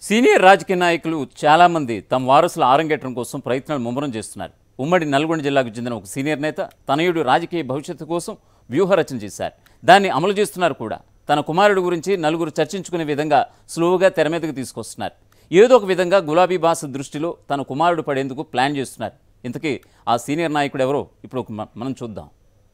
senior రాజకీయ నాయకులు చాలామంది తమ వారసుల ఆరంగేట్రం కోసం ప్రయత్నాలు ముమ్మరం చేస్తున్నారు ఉమ్మడి నల్గొండ జిల్లాకు చెందిన ఒక సీనియర్ నేత తనయుడు రాజకీయ భవిష్యత్తు కోసం వ్యూహరచన చేశారు దాన్ని అమలు చేస్తున్నారు కూడా తన కుమారుడు గురించి నలుగురు చర్చించుకునే విధంగా స్లోగా తెర మీదకు తీసుకొస్తున్నారు ఏదో ఒక విధంగా గులాబీ బాస్ దృష్టిలో తన కుమారుడు పడేందుకు ప్లాన్ చేస్తున్నారు ఇంతకీ ఆ సీనియర్ నాయకుడు ఎవరో ఇప్పుడు ఒక మ- మనం చూద్దాం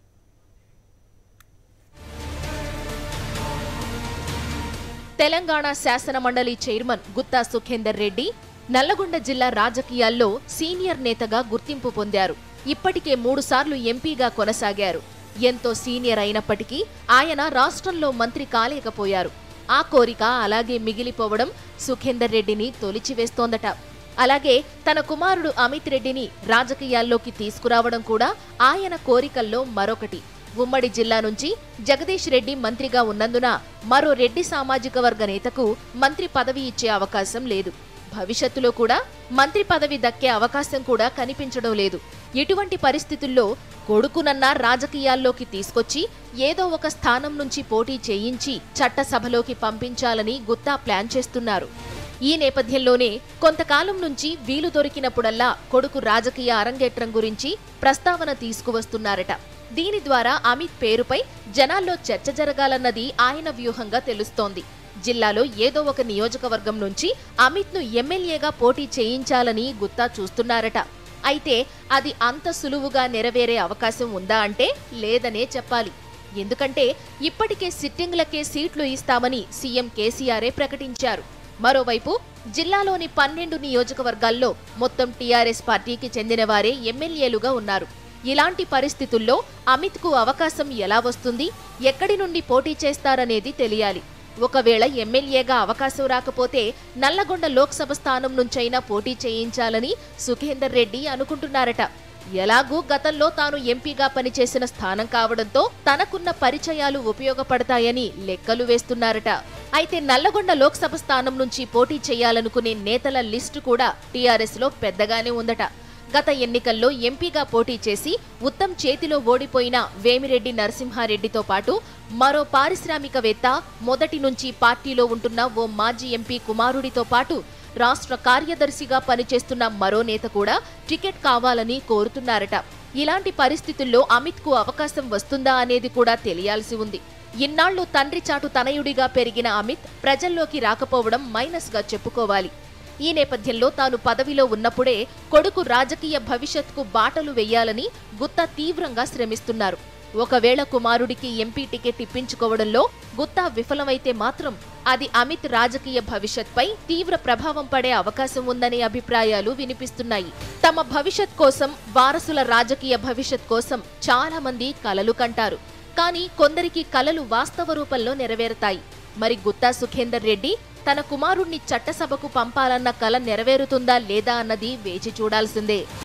తెలంగాణ శాసన మండలి చైర్మన్ గుత్తా సుఖేందర్ రెడ్డి నల్లగొండ జిల్లా రాజకీయాల్లో సీనియర్ నేతగా గుర్తింపు పొందారు ఇప్పటికే మూడుసార్లు ఎంపీగా కొనసాగారు ఎంతో సీనియర్ అయినప్పటికీ ఆయన రాష్ట్రంలో మంత్రి కాలేకపోయారు ఆ కోరిక అలాగే మిగిలిపోవడం సుఖేందర్ రెడ్డిని తొలిచివేస్తోందట అలాగే తన కుమారుడు అమిత్ రెడ్డిని రాజకీయాల్లోకి తీసుకురావడం కూడా ఆయన కోరికల్లో మరొకటి ఉమ్మడి జిల్లా నుంచి జగదీష్ రెడ్డి మంత్రిగా ఉన్నందున మరో రెడ్డి సామాజిక వర్గ నేతకు మంత్రి పదవి ఇచ్చే అవకాశం లేదు భవిష్యత్తులో కూడా మంత్రి పదవి దక్కే అవకాశం కూడా కనిపించడం లేదు ఇటువంటి పరిస్థితుల్లో కొడుకునన్నా రాజకీయాల్లోకి తీసుకొచ్చి ఏదో ఒక స్థానం నుంచి పోటీ చేయించి చట్టసభలోకి పంపించాలని గుత్తా ప్లాన్ చేస్తున్నారు ఈ నేపథ్యంలోనే కొంతకాలం నుంచి వీలు దొరికినప్పుడల్లా కొడుకు రాజకీయ అరంగేట్రం గురించి ప్రస్తావన తీసుకువస్తున్నారట దీని ద్వారా అమిత్ పేరుపై జనాల్లో చర్చ జరగాలన్నది ఆయన వ్యూహంగా తెలుస్తోంది జిల్లాలో ఏదో ఒక నియోజకవర్గం నుంచి అమిత్ను ఎమ్మెల్యేగా పోటీ చేయించాలని గుత్తా చూస్తున్నారట అయితే అది అంత సులువుగా నెరవేరే అవకాశం ఉందా అంటే లేదనే చెప్పాలి ఎందుకంటే ఇప్పటికే సిట్టింగ్లకే సీట్లు ఇస్తామని సీఎం కేసీఆరే ప్రకటించారు మరోవైపు జిల్లాలోని పన్నెండు నియోజకవర్గాల్లో మొత్తం టీఆర్ఎస్ పార్టీకి చెందిన వారే ఎమ్మెల్యేలుగా ఉన్నారు ఇలాంటి పరిస్థితుల్లో అమిత్కు అవకాశం ఎలా వస్తుంది ఎక్కడి నుండి పోటీ చేస్తారనేది తెలియాలి ఒకవేళ ఎమ్మెల్యేగా అవకాశం రాకపోతే నల్లగొండ లోక్సభ స్థానం నుంచైనా పోటీ చేయించాలని సుఖేందర్ రెడ్డి అనుకుంటున్నారట ఎలాగూ గతంలో తాను ఎంపీగా పనిచేసిన స్థానం కావడంతో తనకున్న పరిచయాలు ఉపయోగపడతాయని లెక్కలు వేస్తున్నారట అయితే నల్లగొండ లోక్సభ స్థానం నుంచి పోటీ చేయాలనుకునే నేతల లిస్టు కూడా టీఆర్ఎస్ లో పెద్దగానే ఉందట గత ఎన్నికల్లో ఎంపీగా పోటీ చేసి ఉత్తమ్ చేతిలో ఓడిపోయిన వేమిరెడ్డి నరసింహారెడ్డితో పాటు మరో పారిశ్రామికవేత్త మొదటి నుంచి పార్టీలో ఉంటున్న ఓ మాజీ ఎంపీ కుమారుడితో పాటు రాష్ట్ర కార్యదర్శిగా పనిచేస్తున్న మరో నేత కూడా టికెట్ కావాలని కోరుతున్నారట ఇలాంటి పరిస్థితుల్లో అమిత్ కు అవకాశం వస్తుందా అనేది కూడా తెలియాల్సి ఉంది ఇన్నాళ్లు తండ్రి చాటు తనయుడిగా పెరిగిన అమిత్ ప్రజల్లోకి రాకపోవడం మైనస్ గా చెప్పుకోవాలి ఈ నేపథ్యంలో తాను పదవిలో ఉన్నప్పుడే కొడుకు రాజకీయ భవిష్యత్కు బాటలు వెయ్యాలని గుత్తా తీవ్రంగా శ్రమిస్తున్నారు ఒకవేళ కుమారుడికి ఎంపీ టికెట్ ఇప్పించుకోవడంలో గుత్తా విఫలమైతే మాత్రం అది అమిత్ రాజకీయ భవిష్యత్పై తీవ్ర ప్రభావం పడే అవకాశం ఉందనే అభిప్రాయాలు వినిపిస్తున్నాయి తమ భవిష్యత్ కోసం వారసుల రాజకీయ భవిష్యత్ కోసం చాలా మంది కలలు కంటారు కానీ కొందరికి కలలు వాస్తవ రూపంలో నెరవేరుతాయి మరి గుత్తా సుఖేందర్ రెడ్డి తన కుమారుణ్ణి చట్టసభకు పంపాలన్న కల నెరవేరుతుందా లేదా అన్నది వేచి చూడాల్సిందే